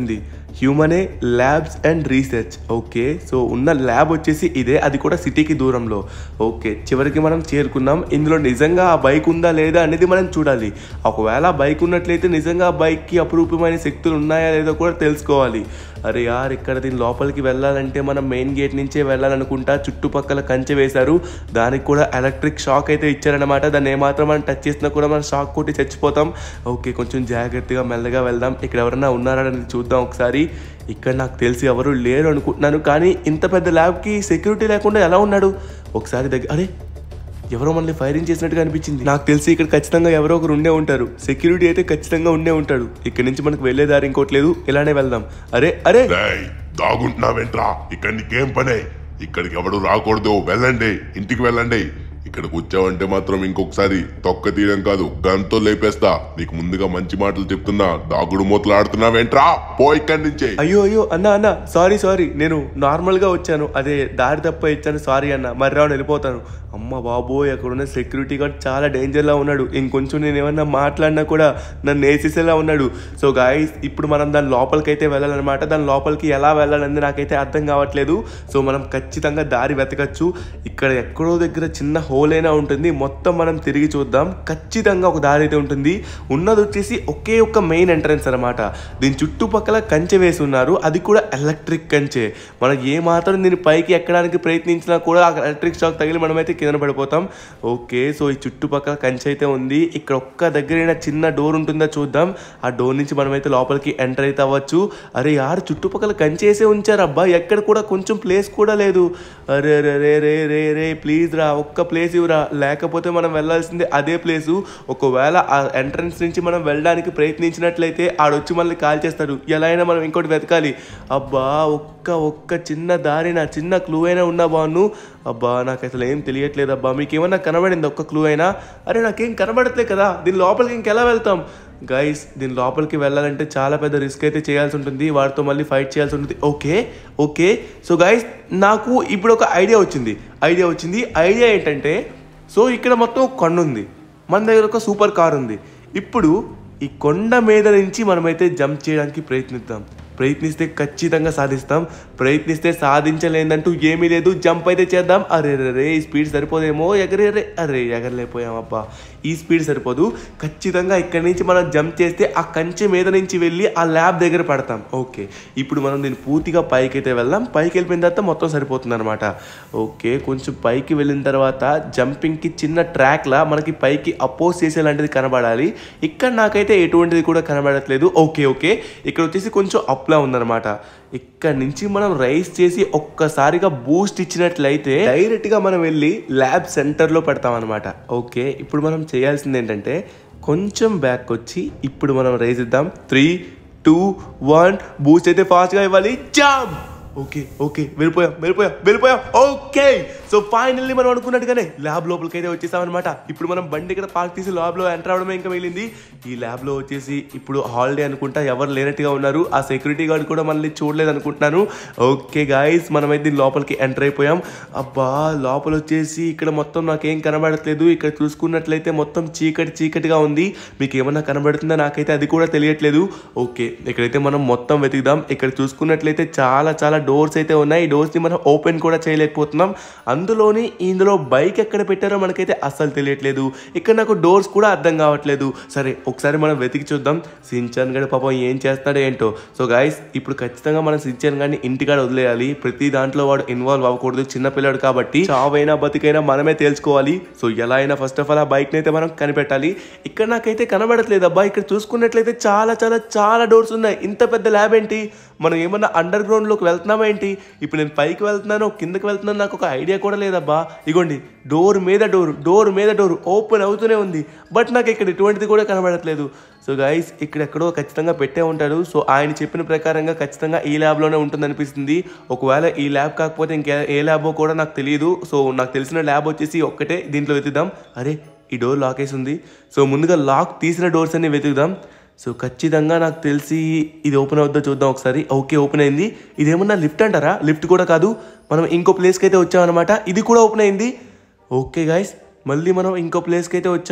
హ్యూమనే labs and research okay so ఉన్న ల్యాబ్ వచ్చేసి ఇదే అది కూడా సిటీకి దూరంలో ఓకే చివరికి మనం చేరుకున్నాం ఇందులో నిజంగా ఆ బైక్ ఉందా లేదా అనేది మనం చూడాలి ఒకవేళ ఆ బైక్ ఉన్నట్లయితే నిజంగా ఆ బైక్కి అపురూపమైన శక్తులు ఉన్నాయా లేదో కూడా తెలుసుకోవాలి అరే యార్ ఇక్కడ దీని లోపలికి వెళ్ళాలంటే మనం మెయిన్ గేట్ నుంచే వెళ్ళాలనుకుంటా చుట్టుపక్కల కంచె వేశారు దానికి కూడా ఎలక్ట్రిక్ షాక్ అయితే ఇచ్చారనమాట దాన్ని ఏమాత్రం మనం టచ్ చేసినా కూడా మనం షాక్ కొట్టి చచ్చిపోతాం ఓకే కొంచెం జాగ్రత్తగా మెల్లగా వెళ్దాం ఇక్కడ ఎవరైనా ఉన్నారా అనేది చూద్దాం ఒకసారి ఇక్కడ నాకు తెలిసి ఎవరు లేరు అనుకుంటున్నాను కానీ ఇంత పెద్ద ల్యాబ్కి సెక్యూరిటీ లేకుండా ఎలా ఉన్నాడు ఒకసారి దగ్గర అరే ఎవరో మనల్ని ఫైరింగ్ చేసినట్టుగా అనిపించింది నాకు తెలిసి ఇక్కడ ఖచ్చితంగా ఎవరో ఒకరు ఉండే ఉంటారు సెక్యూరిటీ అయితే ఖచ్చితంగా ఉండే ఉంటాడు ఇక్కడ నుంచి మనకు వెళ్ళే దారి ఇంకోటి లేదు ఇలానే వెళ్దాం అరే అరే రేయ్ దాగుంటున్నావేంట్రా ఇక్కడ నీకేం పనే ఇక్కడికి ఎవడు రాకూడదు వెళ్ళండి ఇంటికి వెళ్ళండి ఇక్కడికి వచ్చావంటే మాత్రం ఇంకొకసారి తొక్క తీయడం కాదు గంతో లేపేస్తా నీకు ముందుగా మంచి మాటలు చెప్తున్నా దాగుడు మూతలు ఆడుతున్నావేంట్రా పో ఇక్కడి నుంచే అయ్యో అయ్యో అన్న అన్న సారీ సారీ నేను నార్మల్గా వచ్చాను అదే దారి తప్ప ఇచ్చాను సారీ అన్న మరి రావు వెళ్ళిపోతాను అమ్మ బాబోయ్ అక్కడ ఉన్న సెక్యూరిటీ గార్డ్ చాలా డేంజర్లా ఉన్నాడు ఇంకొంచెం నేను ఏమన్నా మాట్లాడినా కూడా నన్ను వేసేసేలా ఉన్నాడు సో గాయస్ ఇప్పుడు మనం దాని లోపలికి అయితే వెళ్ళాలన్నమాట దాని లోపలికి ఎలా వెళ్ళాలని నాకైతే అర్థం కావట్లేదు సో మనం ఖచ్చితంగా దారి వెతకచ్చు ఇక్కడ ఎక్కడో దగ్గర చిన్న హోల్ అయినా ఉంటుంది మొత్తం మనం తిరిగి చూద్దాం ఖచ్చితంగా ఒక దారి అయితే ఉంటుంది ఉన్నది వచ్చేసి ఒకే ఒక్క మెయిన్ ఎంట్రన్స్ అనమాట దీని చుట్టుపక్కల కంచె వేసి ఉన్నారు అది కూడా ఎలక్ట్రిక్ కంచె మనం ఏ మాత్రం దీని పైకి ఎక్కడానికి ప్రయత్నించినా కూడా ఆ ఎలక్ట్రిక్ షాక్ తగిలి మనమైతే కింద పడిపోతాం ఓకే సో ఈ చుట్టుపక్కల కంచె అయితే ఉంది ఇక్కడ ఒక్క దగ్గరైనా చిన్న డోర్ ఉంటుందా చూద్దాం ఆ డోర్ నుంచి మనమైతే లోపలికి ఎంటర్ అయితే అవ్వచ్చు అరే యారు చుట్టుపక్కల కంచె వేసే ఉంచారు అబ్బా ఎక్కడ కూడా కొంచెం ప్లేస్ కూడా లేదు అరే రే రే రే రే రే ప్లీజ్ రా ఒక్క ప్లేస్ ఇవ్వరా లేకపోతే మనం వెళ్ళాల్సిందే అదే ప్లేసు ఒకవేళ ఆ ఎంట్రన్స్ నుంచి మనం వెళ్ళడానికి ప్రయత్నించినట్లయితే ఆడొచ్చి మనల్ని కాల్ చేస్తాడు ఎలా అయినా మనం ఇంకోటి వెతకాలి అబ్బా ఒక్క ఒక్క చిన్న దారి నా చిన్న క్లూ అయినా ఉన్నా బాను అబ్బా నాకు అసలు ఏం తెలియట్లేదు అబ్బా మీకు ఏమన్నా కనబడింది ఒక్క క్లూ అయినా అరే నాకేం కనబడట్లే కదా దీని లోపలికి ఇంకెలా వెళ్తాం గైస్ దీని లోపలికి వెళ్ళాలంటే చాలా పెద్ద రిస్క్ అయితే చేయాల్సి ఉంటుంది వాటితో మళ్ళీ ఫైట్ చేయాల్సి ఉంటుంది ఓకే ఓకే సో గైస్ నాకు ఇప్పుడు ఒక ఐడియా వచ్చింది ఐడియా వచ్చింది ఐడియా ఏంటంటే సో ఇక్కడ మొత్తం ఒక కొండ ఉంది మన దగ్గర ఒక సూపర్ కార్ ఉంది ఇప్పుడు ఈ కొండ మీద నుంచి మనమైతే జంప్ చేయడానికి ప్రయత్నిద్దాం ప్రయత్నిస్తే ఖచ్చితంగా సాధిస్తాం ప్రయత్నిస్తే సాధించలేదంటూ ఏమీ లేదు జంప్ అయితే చేద్దాం అరే రే రే ఈ స్పీడ్ సరిపోదేమో ఎగరే రే అరే ఎగరలేకపోయాం అబ్బా ఈ స్పీడ్ సరిపోదు ఖచ్చితంగా ఇక్కడి నుంచి మనం జంప్ చేస్తే ఆ కంచె మీద నుంచి వెళ్ళి ఆ ల్యాబ్ దగ్గర పడతాం ఓకే ఇప్పుడు మనం దీన్ని పూర్తిగా పైకి అయితే వెళ్దాం పైకి వెళ్ళిపోయిన తర్వాత మొత్తం సరిపోతుంది అనమాట ఓకే కొంచెం పైకి వెళ్ళిన తర్వాత జంపింగ్కి చిన్న ట్రాక్లా మనకి పైకి అపోజ్ చేసేలాంటిది కనబడాలి ఇక్కడ నాకైతే ఎటువంటిది కూడా కనబడట్లేదు ఓకే ఓకే ఇక్కడ వచ్చేసి కొంచెం అప్లా ఉందన్నమాట ఇక్కడ నుంచి మనం రైస్ చేసి ఒక్కసారిగా బూస్ట్ ఇచ్చినట్లయితే డైరెక్ట్ గా మనం వెళ్ళి ల్యాబ్ సెంటర్ లో పెడతాం అనమాట ఓకే ఇప్పుడు మనం చేయాల్సింది ఏంటంటే కొంచెం బ్యాక్ వచ్చి ఇప్పుడు మనం రైస్ ఇద్దాం త్రీ టూ వన్ బూస్ట్ అయితే ఫాస్ట్ గా ఇవ్వాలి జామ్ ఓకే ఓకే వెళ్ళిపోయాం వెళ్ళిపోయాం వెళ్ళిపోయాం ఓకే సో ఫైనల్లీ మనం అనుకున్నట్టుగానే ల్యాబ్ లోపలికి అయితే వచ్చేసాం అనమాట ఇప్పుడు మనం బండి ఇక్కడ పార్క్ తీసి ల్యాబ్ లో ఎంటర్ అవడమే ఇంకా మిగిలింది ఈ ల్యాబ్ లో వచ్చేసి ఇప్పుడు హాలిడే అనుకుంటా ఎవరు లేనట్టుగా ఉన్నారు ఆ సెక్యూరిటీ గార్డ్ కూడా మనల్ని చూడలేదు అనుకుంటున్నాను ఓకే గాయస్ మనమైతే దీని లోపలికి ఎంటర్ అయిపోయాం అబ్బా లోపల వచ్చేసి ఇక్కడ మొత్తం నాకేం కనబడట్లేదు ఇక్కడ చూసుకున్నట్లయితే మొత్తం చీకటి చీకటిగా ఉంది మీకు ఏమన్నా కనబడుతుందా నాకైతే అది కూడా తెలియట్లేదు ఓకే ఇక్కడైతే మనం మొత్తం వెతుకుదాం ఇక్కడ చూసుకున్నట్లయితే చాలా చాలా డోర్స్ అయితే ఉన్నాయి ఈ డోర్స్ ని మనం ఓపెన్ కూడా చేయలేకపోతున్నాం అందులోని ఇందులో బైక్ ఎక్కడ పెట్టారో మనకైతే అస్సలు తెలియట్లేదు ఇక్కడ నాకు డోర్స్ కూడా అర్థం కావట్లేదు సరే ఒకసారి మనం వెతికి చూద్దాం సించాన్ గడి పాపం ఏం చేస్తాడో ఏంటో సో గాయస్ ఇప్పుడు ఖచ్చితంగా మనం సించాన్ గారిని ఇంటికాడ వదిలేయాలి ప్రతి దాంట్లో వాడు ఇన్వాల్వ్ అవ్వకూడదు చిన్నపిల్లాడు కాబట్టి చావైనా బతికైనా మనమే తేల్చుకోవాలి సో ఎలా అయినా ఫస్ట్ ఆఫ్ ఆల్ ఆ బైక్ అయితే మనం కనిపెట్టాలి ఇక్కడ నాకైతే కనబడట్లేదు అబ్బా ఇక్కడ చూసుకున్నట్లయితే చాలా చాలా చాలా డోర్స్ ఉన్నాయి ఇంత పెద్ద ల్యాబ్ ఏంటి మనం ఏమన్నా అండర్ గ్రౌండ్ లోకి వెళ్తున్నామా ఏంటి ఇప్పుడు నేను పైకి వెళ్తున్నాను కిందకి వెళ్తున్నాను నాకు ఒక ఐడియా కూడా లేదబ్బా ఇగోండి డోర్ మీద డోర్ డోర్ మీద డోర్ ఓపెన్ అవుతూనే ఉంది బట్ నాకు ఇక్కడ ఎటువంటిది కూడా కనబడట్లేదు సో గైస్ ఇక్కడ ఎక్కడో ఖచ్చితంగా పెట్టే ఉంటాడు సో ఆయన చెప్పిన ప్రకారంగా ఖచ్చితంగా ఈ ల్యాబ్లోనే ఉంటుంది అనిపిస్తుంది ఒకవేళ ఈ ల్యాబ్ కాకపోతే ఇంకే ఏ ల్యాబో కూడా నాకు తెలియదు సో నాకు తెలిసిన ల్యాబ్ వచ్చేసి ఒక్కటే దీంట్లో వెతుకుదాం అరే ఈ డోర్ లాక్ వేసి ఉంది సో ముందుగా లాక్ తీసిన డోర్స్ అన్ని వెతుకుదాం సో ఖచ్చితంగా నాకు తెలిసి ఇది ఓపెన్ అవుద్దో చూద్దాం ఒకసారి ఓకే ఓపెన్ అయింది ఇదేమన్నా లిఫ్ట్ అంటారా లిఫ్ట్ కూడా కాదు మనం ఇంకో ప్లేస్కి అయితే వచ్చామన్నమాట ఇది కూడా ఓపెన్ అయింది ఓకే గాయస్ మళ్ళీ మనం ఇంకో ప్లేస్కి అయితే వచ్చాం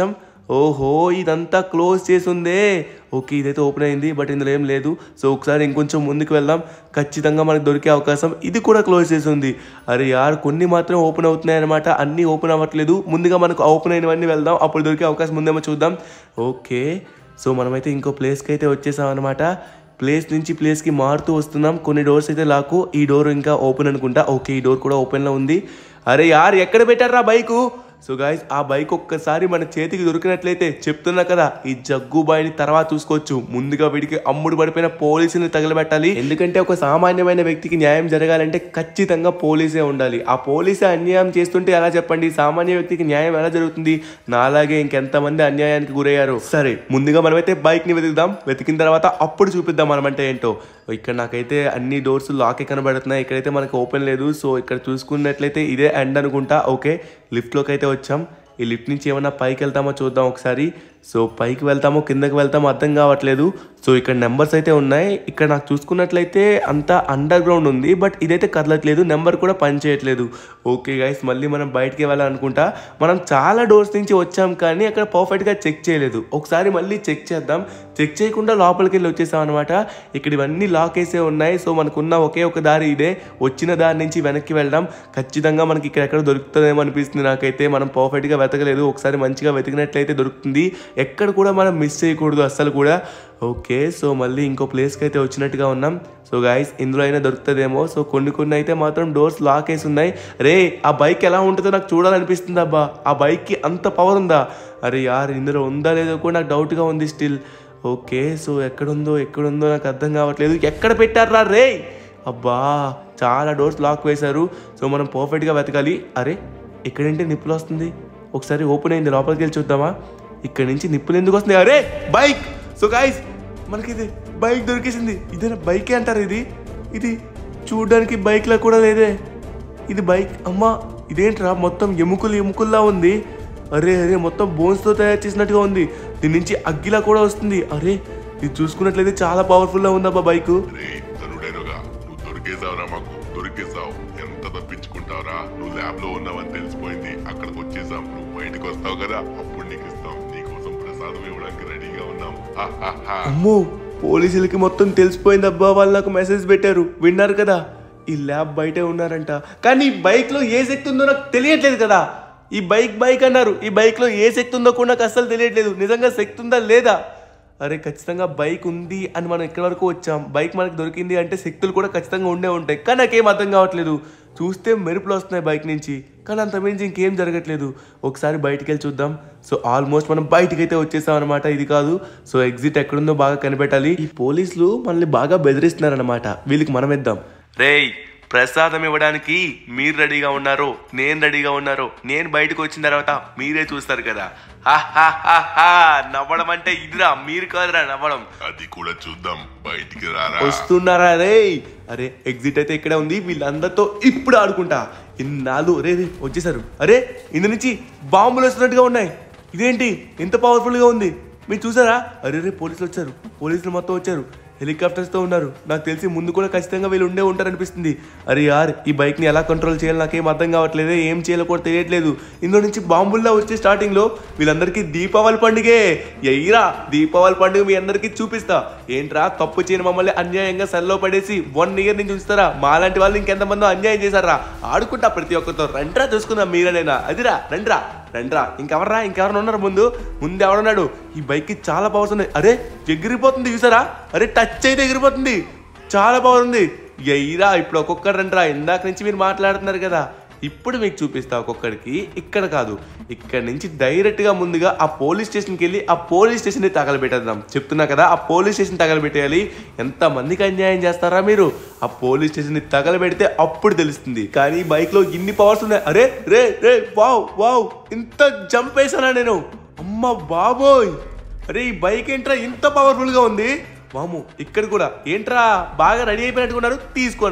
ఓహో ఇదంతా క్లోజ్ చేసి ఉందే ఓకే ఇదైతే ఓపెన్ అయింది బట్ ఇందులో ఏం లేదు సో ఒకసారి ఇంకొంచెం ముందుకు వెళ్దాం ఖచ్చితంగా మనకు దొరికే అవకాశం ఇది కూడా క్లోజ్ చేసి ఉంది అరే యార్ కొన్ని మాత్రం ఓపెన్ అవుతున్నాయి అనమాట అన్నీ ఓపెన్ అవ్వట్లేదు ముందుగా మనకు ఓపెన్ అయినవన్నీ వెళ్దాం అప్పుడు దొరికే అవకాశం ఉందేమో చూద్దాం ఓకే సో మనమైతే ఇంకో ప్లేస్కి అయితే వచ్చేసాం అనమాట ప్లేస్ నుంచి ప్లేస్కి మారుతూ వస్తున్నాం కొన్ని డోర్స్ అయితే లాకు ఈ డోర్ ఇంకా ఓపెన్ అనుకుంటా ఓకే ఈ డోర్ కూడా ఓపెన్లో ఉంది అరే యార్ ఎక్కడ పెట్టారా బైకు సో గాయస్ ఆ బైక్ ఒక్కసారి మన చేతికి దొరికినట్లయితే చెప్తున్నా కదా ఈ జగ్గు బాయిని తర్వాత చూసుకోవచ్చు ముందుగా వీడికి అమ్ముడు పడిపోయిన పోలీసుని తగలబెట్టాలి ఎందుకంటే ఒక సామాన్యమైన వ్యక్తికి న్యాయం జరగాలంటే ఖచ్చితంగా పోలీసే ఉండాలి ఆ పోలీసే అన్యాయం చేస్తుంటే ఎలా చెప్పండి సామాన్య వ్యక్తికి న్యాయం ఎలా జరుగుతుంది నాలాగే ఇంకెంతమంది అన్యాయానికి గురయ్యారు సరే ముందుగా మనమైతే బైక్ ని వెతుకుదాం వెతికిన తర్వాత అప్పుడు చూపిద్దాం మనమంటే ఏంటో ఇక్కడ నాకైతే అన్ని డోర్స్ లాకే కనబడుతున్నాయి ఇక్కడైతే మనకు ఓపెన్ లేదు సో ఇక్కడ చూసుకున్నట్లయితే ఇదే ఎండ్ అనుకుంటా ఓకే లిఫ్ట్లోకి అయితే వచ్చాం ఈ లిఫ్ట్ నుంచి ఏమన్నా పైకి వెళ్తామో చూద్దాం ఒకసారి సో పైకి వెళ్తామో కిందకి వెళ్తామో అర్థం కావట్లేదు సో ఇక్కడ నెంబర్స్ అయితే ఉన్నాయి ఇక్కడ నాకు చూసుకున్నట్లయితే అంతా అండర్ గ్రౌండ్ ఉంది బట్ ఇదైతే కదలట్లేదు నెంబర్ కూడా పనిచేయట్లేదు ఓకే గైస్ మళ్ళీ మనం బయటికి వెళ్ళాలనుకుంటా మనం చాలా డోర్స్ నుంచి వచ్చాం కానీ అక్కడ పర్ఫెక్ట్గా చెక్ చేయలేదు ఒకసారి మళ్ళీ చెక్ చేద్దాం చెక్ చేయకుండా లోపలికి వెళ్ళి వచ్చేసాం అనమాట ఇక్కడ ఇవన్నీ లాక్ వేసే ఉన్నాయి సో మనకున్న ఒకే ఒక దారి ఇదే వచ్చిన దారి నుంచి వెనక్కి వెళ్ళడం ఖచ్చితంగా మనకి ఇక్కడ ఎక్కడ దొరుకుతుందేమో అనిపిస్తుంది నాకైతే మనం పర్ఫెక్ట్గా వెతకలేదు ఒకసారి మంచిగా వెతికినట్లయితే దొరుకుతుంది ఎక్కడ కూడా మనం మిస్ చేయకూడదు అస్సలు కూడా ఓకే సో మళ్ళీ ఇంకో ప్లేస్కి అయితే వచ్చినట్టుగా ఉన్నాం సో గాయస్ ఇందులో అయినా దొరుకుతుందేమో సో కొన్ని కొన్ని అయితే మాత్రం డోర్స్ లాక్ వేసి ఉన్నాయి రే ఆ బైక్ ఎలా ఉంటుందో నాకు చూడాలనిపిస్తుంది అబ్బా ఆ బైక్కి అంత పవర్ ఉందా అరే యార్ ఇందులో ఉందా లేదో కూడా నాకు డౌట్గా ఉంది స్టిల్ ఓకే సో ఎక్కడుందో ఎక్కడుందో నాకు అర్థం కావట్లేదు ఎక్కడ పెట్టారా రే అబ్బా చాలా డోర్స్ లాక్ వేశారు సో మనం పర్ఫెక్ట్గా వెతకాలి అరే ఇక్కడేంటి నిప్పులు వస్తుంది ఒకసారి ఓపెన్ అయింది లోపలికి వెళ్ళి చూద్దామా ఇక్కడ నుంచి నిప్పులు ఎందుకు వస్తున్నాయి అరే బైక్ సో గాయస్ మనకి ఇది బైక్ దొరికేసింది ఇదేనా బైకే అంటారు ఇది ఇది చూడడానికి బైక్లా కూడా లేదే ఇది బైక్ అమ్మా ఇదేంట్రా మొత్తం ఎముకలు ఎముకల్లా ఉంది అరే అరే మొత్తం బోన్స్తో తయారు చేసినట్టుగా ఉంది దీని నుంచి అగ్గిలా కూడా వస్తుంది అరే ఇది చూసుకున్నట్లయితే చాలా పవర్ఫుల్లా ఉందబ్బా బైకు రే తనుడైనగా నువ్వు దొరికేసావురా మాకు దొరికేసావు ఎంత తప్పించుకుంటావురా నువ్వు ల్యాబ్ లో ఉన్నావని తెలిసిపోయింది అక్కడికి వచ్చేసాం నువ్వు బయటకు వస్తావు కదా అప్పుడు నీకు ఇస్తాం నీకోసం ప్రసాదం ఇవ్వడానికి రెడీగా ఉన్నాం హా, హా, హా. అమ్మో పోలీసులకి మొత్తం తెలిసిపోయింది అబ్బా వాళ్ళు నాకు మెసేజ్ పెట్టారు విన్నారు కదా ఈ ల్యాబ్ బయటే ఉన్నారంట కానీ ఈ బైక్ లో ఏ శక్తి ఉందో నాకు తెలియట్లేదు కదా ఈ బైక్ బైక్ అన్నారు ఈ బైక్ లో ఏ శక్తి ఉందో కూడా నాకు అస్సలు తెలియట్లేదు నిజంగా శక్తి ఉందా లేదా అరే ఖచ్చితంగా బైక్ ఉంది అని మనం ఇక్కడి వరకు వచ్చాం బైక్ మనకి దొరికింది అంటే శక్తులు కూడా ఖచ్చితంగా ఉండే ఉంటాయి కానీ నాకేం అర్థం కావట్లేదు చూస్తే మెరుపులు వస్తున్నాయి బైక్ నుంచి కానీ అంత మించి ఇంకేం జరగట్లేదు ఒకసారి బయటికి వెళ్ళి చూద్దాం సో ఆల్మోస్ట్ మనం బయటికి అయితే వచ్చేసాం అనమాట ఇది కాదు సో ఎగ్జిట్ ఎక్కడుందో బాగా కనిపెట్టాలి ఈ పోలీసులు మనల్ని బాగా బెదిరిస్తున్నారు అనమాట వీళ్ళకి మనం ఇద్దాం రేయ్ ప్రసాదం ఇవ్వడానికి మీరు రెడీగా ఉన్నారు నేను రెడీగా ఉన్నారు నేను బయటకు వచ్చిన తర్వాత మీరే చూస్తారు కదా హా, హా, హా, హా. నవ్వడం అంటే ఇదిరా మీరు కాదురా నవ్వడం అది కూడా చూద్దాం బయటికి రారా వస్తున్నారా రే అరే ఎగ్జిట్ అయితే ఇక్కడే ఉంది వీళ్ళందరితో ఇప్పుడు ఆడుకుంటా ఇన్నాళ్ళు రే రే వచ్చేసారు అరే ఇందు నుంచి బాంబులు వస్తున్నట్టుగా ఉన్నాయి ఇదేంటి ఎంత పవర్ఫుల్గా ఉంది మీరు చూసారా అరే రే పోలీసులు వచ్చారు పోలీసులు మొత్తం వచ్చారు హెలికాప్టర్స్తో ఉన్నారు నాకు తెలిసి ముందు కూడా ఖచ్చితంగా వీళ్ళు ఉండే ఉంటారనిపిస్తుంది అరే యార్ ఈ బైక్ని ఎలా కంట్రోల్ చేయాలి నాకేం అర్థం కావట్లేదు ఏం చేయాలో కూడా తెలియట్లేదు ఇందులో నుంచి బాంబుల్లా వచ్చే స్టార్టింగ్లో వీళ్ళందరికీ దీపావళి పండుగే ఎయ్యిరా దీపావళి పండుగ మీ అందరికీ చూపిస్తా ఏంట్రా తప్పు చేయని మమ్మల్ని అన్యాయంగా సెల్లో పడేసి వన్ ఇయర్ నుంచి ఉంచుతారా మాలాంటి వాళ్ళు ఇంకెంతమందో అన్యాయం చేశారా ఆడుకుంటా ప్రతి ఒక్కరితో రండ్రా చూసుకుందాం మీరనేనా అదిరా రండ్రా రండ్రా ఇంకెవర్రా ఇంకెవరైనా ఉన్నారు ముందు ముందు ఎవడున్నాడు ఈ బైక్కి చాలా పవర్స్ ఉన్నాయి అరే ఎగిరిపోతుంది చూసారా అరే టచ్ అయితే ఎగిరిపోతుంది చాలా పవర్ ఉంది ఎయిరా ఇప్పుడు ఒక్కొక్కరు రండ్రా ఇందాక నుంచి మీరు మాట్లాడుతున్నారు కదా ఇప్పుడు మీకు చూపిస్తా ఒక్కొక్కడికి ఇక్కడ కాదు ఇక్కడ నుంచి డైరెక్ట్ గా ముందుగా ఆ పోలీస్ స్టేషన్కి వెళ్ళి ఆ పోలీస్ స్టేషన్ ని తగలబెట్టేద్దాం చెప్తున్నా కదా ఆ పోలీస్ స్టేషన్ తగలబెట్టేయాలి ఎంత మందికి అన్యాయం చేస్తారా మీరు ఆ పోలీస్ స్టేషన్ ని తగలబెడితే అప్పుడు తెలుస్తుంది కానీ బైక్ లో ఇన్ని పవర్స్ ఉన్నాయి అరే రే రే వావ్ వావ్ ఇంత జంప్ వేసానా నేను అమ్మ బాబోయ్ అరే ఈ బైక్ ఏంట్రా ఇంత పవర్ఫుల్ గా ఉంది వాము ఇక్కడ కూడా ఏంట్రా బాగా రెడీ అయిపోయినట్టుకున్నారు తీసుకోండి రా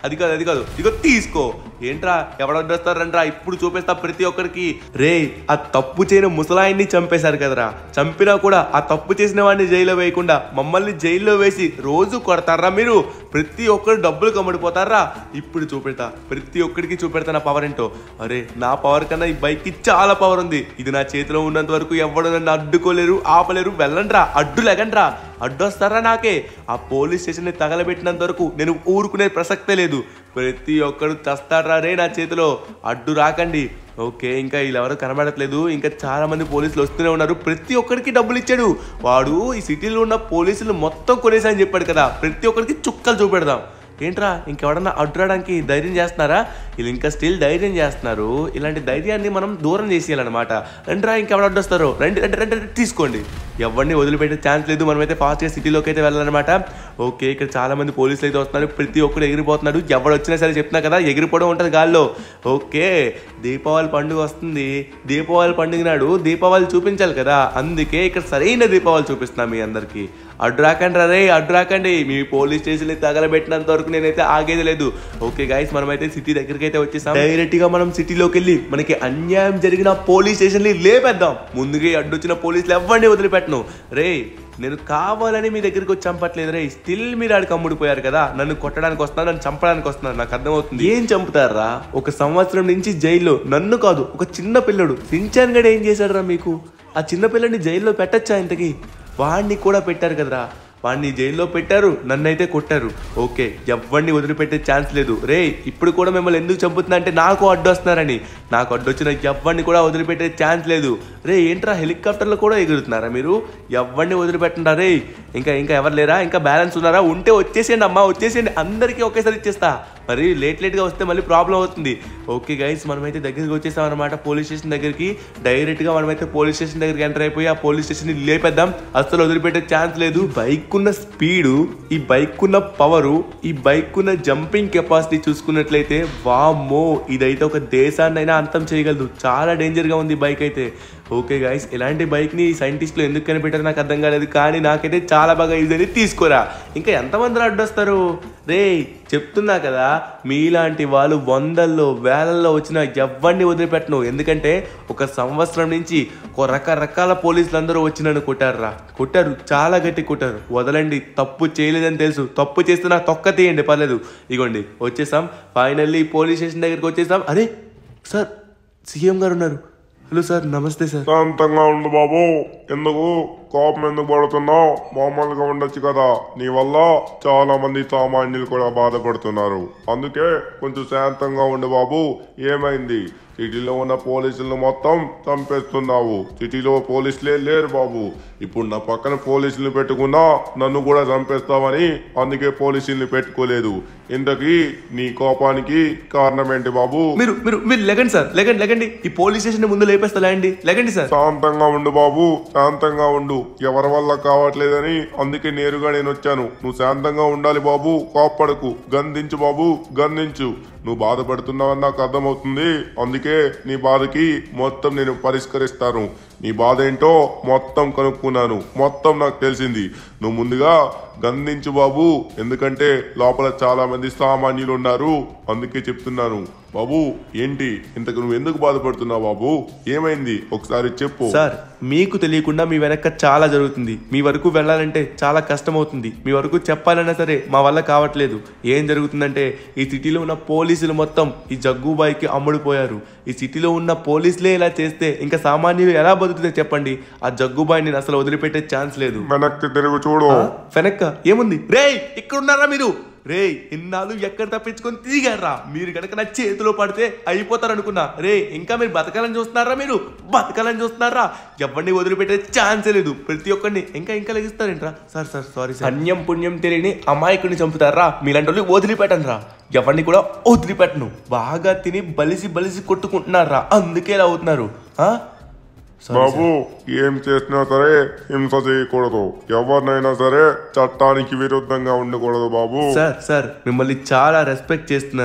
అది కాదు అది కాదు ఇగో తీసుకో ఏంట్రా ఎవడొస్తారంట్రా ఇప్పుడు చూపిస్తా ప్రతి ఒక్కరికి రే ఆ తప్పు చేయని ముసలాయిని చంపేశారు కదరా చంపినా కూడా ఆ తప్పు చేసిన వాడిని జైల్లో వేయకుండా మమ్మల్ని జైల్లో వేసి రోజు కొడతారా మీరు ప్రతి ఒక్కరు డబ్బులు కమ్ముడిపోతారా ఇప్పుడు చూపెడతా ప్రతి ఒక్కరికి చూపెడతా నా పవర్ ఏంటో అరే నా పవర్ కన్నా ఈ బైక్ కి చాలా పవర్ ఉంది ఇది నా చేతిలో ఉన్నంత వరకు ఎవడు నన్ను అడ్డుకోలేరు ఆపలేరు వెళ్ళండ్రా అడ్డు లేకండ్రా అడ్డు వస్తారా నాకే ఆ పోలీస్ స్టేషన్ తగలబెట్టినంత వరకు నేను ఊరుకునే ప్రసక్తే లేదు ప్రతి ఒక్కడు చస్తాడ్రా రే నా చేతిలో అడ్డు రాకండి ఓకే ఇంకా వీళ్ళెవరు కనబడట్లేదు ఇంకా చాలా మంది పోలీసులు వస్తూనే ఉన్నారు ప్రతి ఒక్కరికి డబ్బులు ఇచ్చాడు వాడు ఈ సిటీలో ఉన్న పోలీసులు మొత్తం కొనేసా అని చెప్పాడు కదా ప్రతి ఒక్కరికి చుక్కలు చూపెడదాం ఏంట్రా ఇంకెవడన్నా అడ్డురావడానికి ధైర్యం చేస్తున్నారా వీళ్ళు ఇంకా స్టిల్ ధైర్యం చేస్తున్నారు ఇలాంటి ధైర్యాన్ని మనం దూరం చేసేయాలన్నమాట రండిరా ఇంకెవడ అడ్డొస్తారు రండి రండి రండి రండి, తీసుకోండి ఎవరిని వదిలిపెట్టే ఛాన్స్ లేదు మనమైతే ఫాస్ట్గా సిటీలోకి అయితే వెళ్ళాలన్నమాట ఓకే ఇక్కడ చాలా మంది పోలీసులు అయితే వస్తున్నారు ప్రతి ఒక్కరు ఎగిరిపోతున్నాడు ఎవడు వచ్చినా సరే చెప్తున్నా కదా ఎగిరిపోవడం ఉంటుంది గాల్లో ఓకే దీపావళి పండుగ వస్తుంది దీపావళి పండుగ నాడు దీపావళి చూపించాలి కదా అందుకే ఇక్కడ సరైన దీపావళి చూపిస్తున్నా మీ అందరికీ అడ్డు రాకండి రా రే అడ్డు రాకండి మీ పోలీస్ స్టేషన్ తగలబెట్టినంత వరకు నేనైతే ఆగేది లేదు ఓకే గైస్ మనమైతే సిటీ దగ్గరికి అయితే వచ్చేసాం డైరెక్ట్ గా మనం సిటీలోకి వెళ్ళి మనకి అన్యాయం జరిగిన పోలీస్ స్టేషన్ లేపేద్దాం ముందుగా అడ్డొచ్చిన పోలీసులు ఎవరిని వదిలిపెట్టను రే నేను కావాలని మీ దగ్గరికి వచ్చి చంపట్లేదు రే స్టిల్ మీరు ఆడికి అమ్ముడిపోయారు కదా నన్ను కొట్టడానికి వస్తున్నారు నన్ను చంపడానికి వస్తున్నారు నాకు అర్థమవుతుంది ఏం చంపుతారా ఒక సంవత్సరం నుంచి జైల్లో నన్ను కాదు ఒక చిన్న పిల్లడు సించాన్ గడ ఏం చేశాడు మీకు ఆ చిన్న పిల్లని జైల్లో పెట్టచ్చా ఇంతకి వాడిని కూడా పెట్టారు కదరా వాడిని జైల్లో పెట్టారు నన్నైతే కొట్టారు ఓకే ఎవరిని వదిలిపెట్టే ఛాన్స్ లేదు రే ఇప్పుడు కూడా మిమ్మల్ని ఎందుకు చంపుతున్నా అంటే నాకు అడ్డు వస్తున్నారని నాకు అడ్డు వచ్చిన ఎవరిని కూడా వదిలిపెట్టే ఛాన్స్ లేదు రే ఏంట్రా హెలికాప్టర్లో కూడా ఎగురుతున్నారా మీరు ఎవరిని వదిలిపెట్టండా రే ఇంకా ఇంకా ఎవరు లేరా ఇంకా బ్యాలెన్స్ ఉన్నారా ఉంటే వచ్చేసేయండి అమ్మా వచ్చేసేయండి అందరికీ ఒకేసారి ఇచ్చేస్తా మరి లేట్ లేట్గా వస్తే మళ్ళీ ప్రాబ్లం అవుతుంది ఓకే గైస్ మనమైతే దగ్గరికి వచ్చేసాం అనమాట పోలీస్ స్టేషన్ దగ్గరికి డైరెక్ట్గా మనమైతే పోలీస్ స్టేషన్ దగ్గరికి ఎంటర్ అయిపోయి ఆ పోలీస్ స్టేషన్ లేపేద్దాం అసలు వదిలిపెట్టే ఛాన్స్ లేదు బైక్ ఉన్న స్పీడు ఈ బైక్ ఉన్న పవరు ఈ బైక్ ఉన్న జంపింగ్ కెపాసిటీ చూసుకున్నట్లయితే వామ్మో ఇదైతే ఒక దేశాన్నైనా అంతం చేయగలదు చాలా డేంజర్గా ఉంది ఈ బైక్ అయితే ఓకే గైస్ ఇలాంటి బైక్ని సైంటిస్టులు ఎందుకు కనిపెట్టారో నాకు అర్థం కాలేదు కానీ నాకైతే చాలా బాగా యూజ్ అని తీసుకోరా ఇంకా ఎంతమంది అడ్డొస్తారు రే చెప్తున్నా కదా మీలాంటి వాళ్ళు వందల్లో వేలల్లో వచ్చిన ఎవరిని వదిలిపెట్టను ఎందుకంటే ఒక సంవత్సరం నుంచి ఒక రకరకాల పోలీసులు అందరూ వచ్చి నన్ను కొట్టారురా కొట్టారు చాలా గట్టి కొట్టారు వదలండి తప్పు చేయలేదని తెలుసు తప్పు చేస్తే నాకు తొక్క తీయండి పర్లేదు ఇగోండి వచ్చేసాం ఫైనల్లీ పోలీస్ స్టేషన్ దగ్గరికి వచ్చేసాం అరే సార్ సీఎం గారు ఉన్నారు హలో సార్ నమస్తే సార్ శాంతంగా ఉండు బాబు ఎందుకు కోపం ఎందుకు పడుతున్నావు మామూలుగా ఉండొచ్చు కదా నీ వల్ల చాలా మంది సామాన్యులు కూడా బాధపడుతున్నారు అందుకే కొంచెం శాంతంగా ఉండు బాబు ఏమైంది సిటీలో ఉన్న పోలీసులను మొత్తం చంపేస్తున్నావు సిటీలో పోలీసులే లేరు బాబు ఇప్పుడు నా పక్కన పోలీసులు పెట్టుకున్నా నన్ను కూడా చంపేస్తావని అందుకే పోలీసుల్ని పెట్టుకోలేదు ఇంతకీ నీ కోపానికి కారణం ఏంటి బాబు మీరు మీరు మీరు లెగండి సార్ లెగండి లెగండి ఈ పోలీస్ స్టేషన్ ముందు లేపేస్తా లేండి లెగండి సార్ శాంతంగా ఉండు బాబు శాంతంగా ఉండు ఎవరి వల్ల కావట్లేదని అందుకే నేరుగా నేను వచ్చాను నువ్వు శాంతంగా ఉండాలి బాబు కోప్పడకు గందించు బాబు గందించు నువ్వు బాధపడుతున్నావని నాకు అర్థమవుతుంది అందుకే నీ బాధకి మొత్తం నేను పరిష్కరిస్తాను నీ బాధ ఏంటో మొత్తం కనుక్కున్నాను మొత్తం నాకు తెలిసింది నువ్వు ముందుగా గందించు బాబు ఎందుకంటే లోపల చాలా మంది సామాన్యులు ఉన్నారు అందుకే చెప్తున్నాను బాబు ఏంటి ఇంతకు నువ్వు ఎందుకు బాధపడుతున్నావు బాబు ఏమైంది ఒకసారి చెప్పు సార్ మీకు తెలియకుండా మీ వెనక చాలా జరుగుతుంది మీ వరకు వెళ్ళాలంటే చాలా కష్టం అవుతుంది మీ వరకు చెప్పాలన్నా సరే మా వల్ల కావట్లేదు ఏం జరుగుతుందంటే ఈ సిటీలో ఉన్న పోలీసులు మొత్తం ఈ జగ్గుబాయికి అమ్ముడుపోయారు ఈ సిటీలో ఉన్న పోలీసులే ఇలా చేస్తే ఇంకా సామాన్యులు ఎలా బతుకుతుందో చెప్పండి ఆ జగ్గుబాయిని నేను అసలు వదిలిపెట్టే ఛాన్స్ లేదు వెనక్కి తిరుగు చూడు వెనక్క ఏముంది రేయ్ ఇక్కడ ఉన్నారా మీరు రేయ్ ఇన్నాళ్ళు ఎక్కడ తప్పించుకొని తిరిగారా మీరు కనుక నా చేతిలో పడితే అయిపోతారు అనుకున్నా రే ఇంకా మీరు బతకాలని చూస్తున్నారా మీరు బతకాలని చూస్తున్నారా ఎవరిని వదిలిపెట్టే ఛాన్సే లేదు ప్రతి ఒక్కరిని ఇంకా ఇంకా లెగిస్తారేంట్రా సార్ సార్ సారీ సార్ అన్యం పుణ్యం తెలియని అమాయకుడిని చంపుతారా మీలాంటి వాళ్ళు వదిలిపెట్టను రా ఎవరిని కూడా వదిలిపెట్టను బాగా తిని బలిసి బలిసి కొట్టుకుంటున్నారా అందుకే ఇలా అవుతున్నారు ఆ? Sorry, బాబు ఏం చేసినా సరే హింస చేయకూడదు ఎవరినైనా సరే చట్టానికి విరుద్ధంగా ఉండకూడదు బాబు సార్ సార్ మిమ్మల్ని చాలా రెస్పెక్ట్ చేస్తున్నాను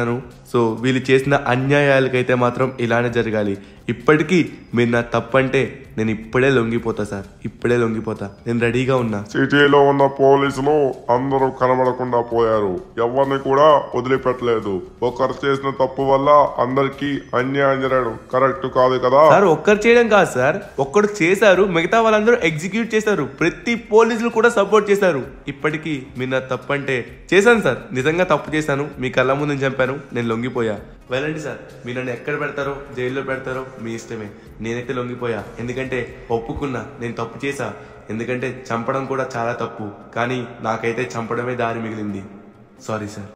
సో వీళ్ళు చేసిన అన్యాయాలకైతే మాత్రం ఇలానే జరగాలి ఇప్పటికీ మీరు నా తప్పంటే నేను ఇప్పుడే లొంగిపోతా సార్ ఇప్పుడే లొంగిపోతా నేను రెడీగా ఉన్నా సిటీలో ఉన్న పోలీసులు అందరూ కనబడకుండా పోయారు ఎవరిని కూడా వదిలిపెట్టలేదు ఒకరు చేసిన తప్పు వల్ల అందరికీ అన్యాయం జరగడం కరెక్ట్ కాదు కదా సార్ ఒక్కరు చేయడం కాదు సార్ ఒక్కడు చేశారు మిగతా వాళ్ళందరూ ఎగ్జిక్యూట్ చేశారు ప్రతి పోలీసులు కూడా సపోర్ట్ చేశారు ఇప్పటికీ మీరు నా తప్పంటే చేశాను సార్ నిజంగా తప్పు చేశాను మీ కళ్ళ ముందు చంపాను నేను లొంగిపోయా వెళ్ళండి సార్ మీరు నన్ను ఎక్కడ పెడతారో జైల్లో పెడతారో మీ ఇష్టమే నేనైతే లొంగిపోయా ఎందుకంటే ఒప్పుకున్నా నేను తప్పు చేశా ఎందుకంటే చంపడం కూడా చాలా తప్పు కానీ నాకైతే చంపడమే దారి మిగిలింది సారీ సార్